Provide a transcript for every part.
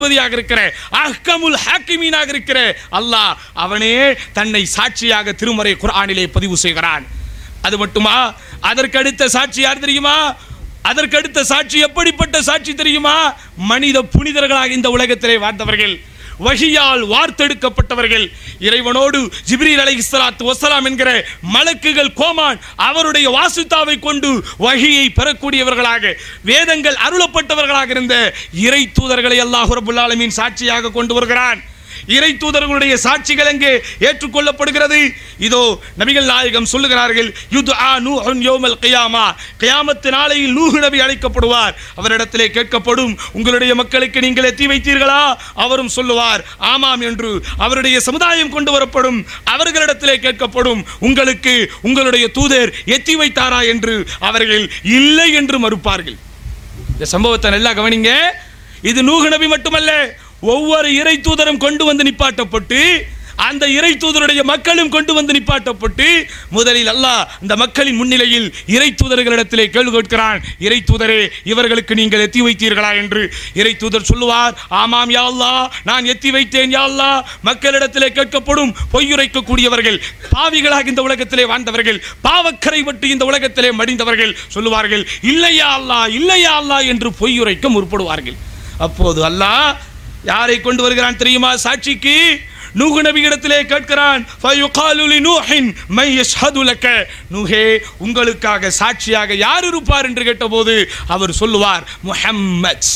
நீதிபதியாக இருக்கிற அஹ்கமுல் ஹாக்கிமீனாக இருக்கிற அல்லாஹ் அவனே தன்னை சாட்சியாக திருமறை குர்ஆனிலே பதிவு செய்கிறான் அது மட்டுமா அதற்கடுத்த சாட்சி யார் தெரியுமா அதற்கடுத்த சாட்சி எப்படிப்பட்ட சாட்சி தெரியுமா மனித புனிதர்களாக இந்த உலகத்திலே வாழ்ந்தவர்கள் வஹியால் வார்த்தெடுக்கப்பட்டவர்கள் இறைவனோடு ஜிப்ரீல் அலைஹிஸ்ஸலாத்து வஸ்ஸலாம் என்கிற மலக்குகள் கோமான் அவருடைய வாசுத்தாவை கொண்டு வஹியை பெறக்கூடியவர்களாக வேதங்கள் அருளப்பட்டவர்களாக இருந்த இறை தூதர்களை அல்லாஹ் ரபுல் ஆலமீன் சாட்சியாக கொண்டு வருகிறான் இறை தூதர்களுடைய சாட்சிகள் எங்கே ஏற்றுக்கொள்ளப்படுகிறது இதோ நபிகள் நாயகம் சொல்லுகிறார்கள் யுது ஆ நூஹுன் யௌமல் கியாமா கியாமத்து நாளையில் நூஹு நபி அழைக்கப்படுவார் அவரிடத்திலே கேட்கப்படும் உங்களுடைய மக்களுக்கு நீங்கள் எத்தி வைத்தீர்களா அவரும் சொல்லுவார் ஆமாம் என்று அவருடைய சமுதாயம் கொண்டு வரப்படும் அவர்களிடத்திலே கேட்கப்படும் உங்களுக்கு உங்களுடைய தூதர் எத்தி வைத்தாரா என்று அவர்கள் இல்லை என்று மறுப்பார்கள் இந்த சம்பவத்தை நல்லா கவனிங்க இது நூஹு நபி மட்டுமல்ல ஒவ்வொரு இறை தூதரும் கொண்டு வந்து நிப்பாட்டப்பட்டு அந்த இறை தூதருடைய மக்களும் கொண்டு வந்து நிப்பாட்டப்பட்டு முதலில் அல்லாஹ் இந்த மக்களின் முன்னிலையில் இறை தூதர்களிடத்திலே கேள்வி கேட்கிறான் இறை தூதரே இவர்களுக்கு நீங்கள் எத்தி வைத்தீர்களா என்று இறை தூதர் சொல்லுவார் ஆமாம் யா அல்லாஹ் நான் எத்தி வைத்தேன் யா அல்லாஹ் மக்களிடத்திலே கேட்கப்படும் பொய்யுரைக்கக்கூடியவர்கள் பாவிகளாக இந்த உலகத்திலே வாழ்ந்தவர்கள் பாவக்கரை விட்டு இந்த உலகத்திலே மடிந்தவர்கள் சொல்லுவார்கள் இல்லையா அல்லாஹ் இல்லையா அல்லாஹ் என்று பொய்யுரைக்க முற்படுவார்கள் அப்போது அல்லாஹ் யாரை கொண்டு வருகிறான் தெரியுமா சாட்சிக்கு நூஹு நபியிடத்திலே கேட்கிறான் ஃபயுகாலு லிநூஹின் மை யஷ்ஹது லக்க நூஹே உங்களுக்காக சாட்சியாக யார் இருப்பார் என்று கேட்டபோது அவர் சொல்லுவார் முஹம்மத்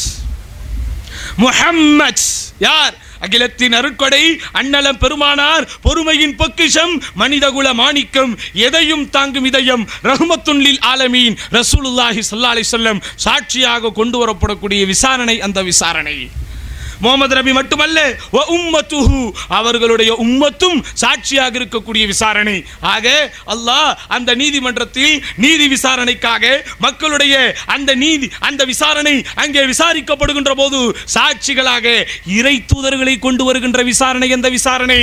முஹம்மத் யார் அகிலத்தின் அருட்கொடை அண்ணலம் பெருமானார் பொறுமையின் பொக்கிஷம் மனிதகுல மாணிக்கம் எதையும் தாங்கும் இதயம் ரஹ்மத்துன்லில் ஆலமீன் ரசூலுல்லாஹி ஸல்லல்லாஹு அலைஹி வஸல்லம் சாட்சியாக கொண்டு வரப்படக்கூடிய விசாரணை அந்த விசாரணை முகமது நபி மட்டுமல்ல வ உம்மத்துஹு அவர்களுடைய உம்மத்தும் சாட்சியாக இருக்கக்கூடிய விசாரணை ஆக அல்லாஹ் அந்த நீதிமன்றத்தில் நீதி விசாரணைக்காக மக்களுடைய அந்த நீதி அந்த விசாரணை அங்கே விசாரிக்கப்படுகின்ற போது சாட்சிகளாக இறை தூதர்களை கொண்டு வருகின்ற விசாரணை அந்த விசாரணை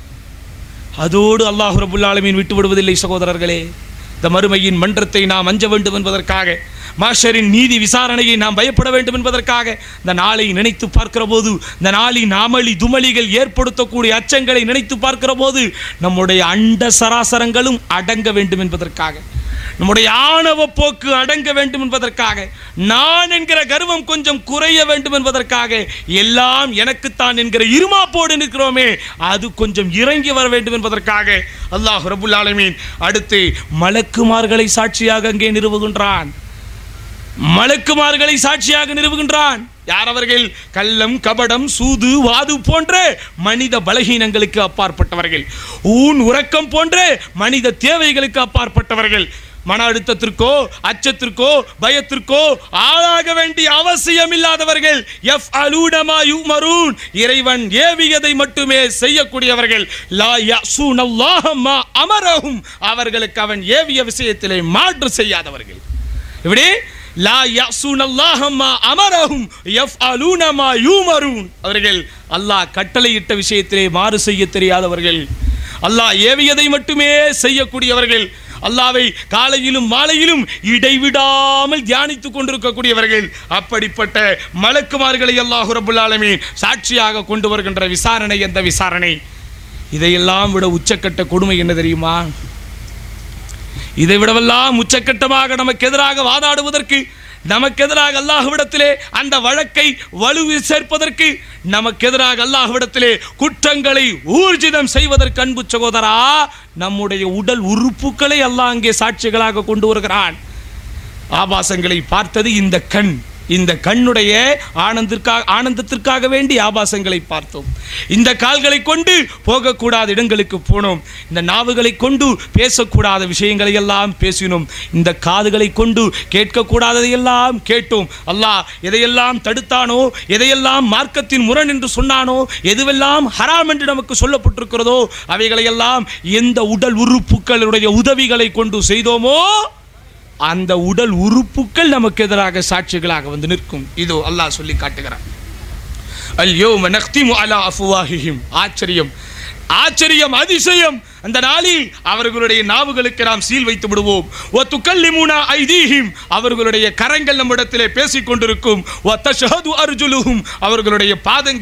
அதோடு அல்லாஹ் ரபுல் ஆலமீன் விட்டு விடுவதில்லை சகோதரர்களே இந்த மறுமையின் மன்றத்தை நாம் அஞ்ச வேண்டும் என்பதற்காக மாஷரின் நீதி விசாரணையை நாம் பயப்பட வேண்டும் என்பதற்காக இந்த நாளை நினைத்து பார்க்கிற போது இந்த நாளின் அமளி துமளிகள் ஏற்படுத்தக்கூடிய அச்சங்களை நினைத்து பார்க்கிற போது நம்முடைய அண்ட சராசரங்களும் அடங்க வேண்டும் என்பதற்காக நம்முடைய ஆணவ போக்கு அடங்க வேண்டும் என்பதற்காக நான் என்கிற கர்வம் கொஞ்சம் குறைய வேண்டும் என்பதற்காக எல்லாம் எனக்குத்தான் என்கிற இருமாப்போடு நிற்கிறோமே அது கொஞ்சம் இறங்கி வர வேண்டும் என்பதற்காக அல்லாஹ் ரபுல் ஆலமீன் அடுத்து மலக்குமார்களை சாட்சியாக அங்கே நிறுவுகின்றான் மலக்குமார்களை சாட்சியாக நிறுவுகின்றான் யார் அவர்கள் கள்ளம் கபடம் சூது வாது போன்ற மனித பலகீனங்களுக்கு அப்பாற்பட்டவர்கள் ஊன் உறக்கம் போன்ற மனித தேவைகளுக்கு அப்பாற்பட்டவர்கள் மன அழுத்தத்திற்கோ அச்சத்திற்கோ பயத்திற்கோ ஆளாக வேண்டிய அவசியம் இல்லாதவர்கள் எஃப் அலூடமா யுமரூன் இறைவன் ஏவியதை மட்டுமே செய்யக்கூடியவர்கள் லா யஸூன் அல்லாஹ் மா அமரஹும் அவர்களுக்கு அவன் ஏவிய விஷயத்திலே மாற்று செய்யாதவர்கள் இப்படி லா யஸூன் அல்லாஹ் மா அமரஹும் யஃஅலூன மா யூமரூன் அவர்கள் அல்லாஹ் கட்டளையிட்ட விஷயத்திலே மாறு செய்ய தெரியாதவர்கள் அல்லாஹ் ஏவியதை மட்டுமே செய்யக்கூடியவர்கள் அல்லாவை காலையிலும் மாலையிலும் இடைவிடாமல் தியானித்துக் கொண்டிருக்கக்கூடியவர்கள் அப்படிப்பட்ட மலக்குமார்களை அல்லாஹ் ரபுல் ஆலமீன் சாட்சியாக கொண்டு வருகின்ற விசாரணை எந்த விசாரணை இதையெல்லாம் விட உச்சக்கட்ட கொடுமை என்ன தெரியுமா இதை விடவெல்லாம் உச்சக்கட்டமாக நமக்கு எதிராக வாதாடுவதற்கு நமக்கு எதிராக அல்லாஹ்விடத்திலே அந்த வழக்கை வலுவி சேர்ப்பதற்கு நமக்கு எதிராக அல்லாஹ்விடத்திலே குற்றங்களை ஊர்ஜிதம் செய்வதற்கு அன்பு சகோதரா நம்முடைய உடல் உறுப்புகளை அல்லாஹ் அங்கே சாட்சிகளாக கொண்டு வருகிறான் ஆபாசங்களை பார்த்தது இந்த கண் இந்த கண்ணுடைய ஆனந்திற்காக ஆனந்தத்திற்காக வேண்டி ஆபாசங்களை பார்த்தோம் இந்த கால்களை கொண்டு போகக்கூடாத இடங்களுக்கு போனோம் இந்த நாவுகளை கொண்டு பேசக்கூடாத விஷயங்களை எல்லாம் பேசினோம் இந்த காதுகளை கொண்டு கேட்கக்கூடாததையெல்லாம் கேட்டோம் அல்லாஹ் எதையெல்லாம் தடுத்தானோ எதையெல்லாம் மார்க்கத்தின் முரண் என்று சொன்னானோ எதுவெல்லாம் ஹராம் என்று நமக்கு சொல்லப்பட்டிருக்கிறதோ அவைகளையெல்லாம் எந்த உடல் உறுப்புகளுடைய உதவிகளை கொண்டு செய்தோமோ அந்த உடல் உறுப்புகள் நமக்கு எதிராக சாட்சிகளாக வந்து நிற்கும் இதோ அல்லாஹ் சொல்லி காட்டுகிறான் அல்யோம நக்திமு அலா அஃபுவாஹிஹிம் ஆச்சரியம் ஆச்சரியம் அதிசயம் அந்த நாளில் அவர்களுடைய நாவுகளுக்கு நாம் சீல் வைத்து விடுவோம் ஒ துக்கல்லிமுனா ஐதீஹிம் அவர்களுடைய கரங்கள் நம்மிடத்திலே பேசிக் கொண்டிருக்கும் ஒ தஷஹது அர்ஜுலுஹும் அவர்களுடைய பாதங்கள்